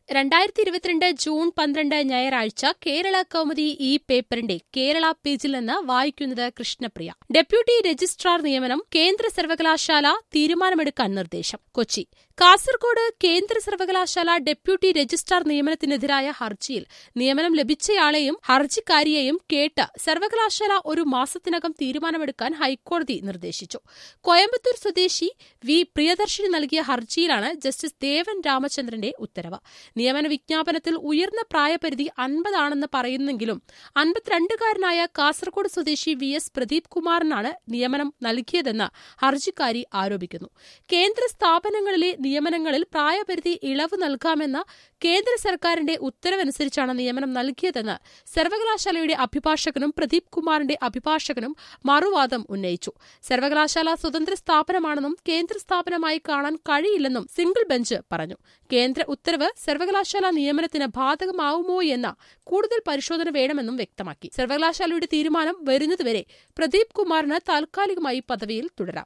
രണ്ടായിരത്തി ഇരുപത്തിരണ്ട് ജൂൺ പന്ത്രണ്ട് ഞായറാഴ്ച കേരള കൗമുദി ഈ പേപ്പറിന്റെ കേരള പേജിൽ നിന്ന് വായിക്കുന്നത് കൃഷ്ണപ്രിയ ഡെപ്യൂട്ടി രജിസ്ട്രാർ നിയമനം കേന്ദ്ര സർവകലാശാല തീരുമാനമെടുക്കാൻ നിർദ്ദേശം കൊച്ചി കാസർകോട് കേന്ദ്ര സർവകലാശാല ഡെപ്യൂട്ടി രജിസ്ട്രാർ നിയമനത്തിനെതിരായ ഹർജിയിൽ നിയമനം ലഭിച്ചയാളെയും ഹർജിക്കാരിയെയും കേട്ട് സർവകലാശാല ഒരു മാസത്തിനകം തീരുമാനമെടുക്കാൻ ഹൈക്കോടതി നിർദ്ദേശിച്ചു കോയമ്പത്തൂർ സ്വദേശി വി പ്രിയദർശിനി നൽകിയ ഹർജിയിലാണ് ജസ്റ്റിസ് ദേവൻ രാമചന്ദ്രന്റെ ഉത്തരവ് നിയമന വിജ്ഞാപനത്തിൽ ഉയർന്ന പ്രായപരിധി അൻപതാണെന്ന് പറയുന്നെങ്കിലും അൻപത്തിരണ്ടുകാരനായ കാസർകോട് സ്വദേശി വി എസ് പ്രദീപ് കുമാറിനാണ് നിയമനം നൽകിയതെന്ന് ഹർജിക്കാരി ആരോപിക്കുന്നു കേന്ദ്ര സ്ഥാപനങ്ങളിലെ നിയമനങ്ങളിൽ പ്രായപരിധി ഇളവ് നൽകാമെന്ന കേന്ദ്ര സർക്കാരിന്റെ ഉത്തരവനുസരിച്ചാണ് നിയമനം നൽകിയതെന്ന് സർവകലാശാലയുടെ അഭിഭാഷകനും പ്രദീപ് കുമാറിന്റെ അഭിഭാഷകനും മറുവാദം ഉന്നയിച്ചു സർവകലാശാല സ്വതന്ത്ര സ്ഥാപനമാണെന്നും കേന്ദ്ര സ്ഥാപനമായി കാണാൻ കഴിയില്ലെന്നും സിംഗിൾ ബെഞ്ച് പറഞ്ഞു കേന്ദ്ര ഉത്തരവ് സർവകലാശാല നിയമനത്തിന് ബാധകമാവുമോ എന്ന കൂടുതൽ പരിശോധന വേണമെന്നും വ്യക്തമാക്കി സർവകലാശാലയുടെ തീരുമാനം വരുന്നതുവരെ പ്രദീപ് കുമാറിന് താൽക്കാലികമായി പദവിയിൽ തുടരാം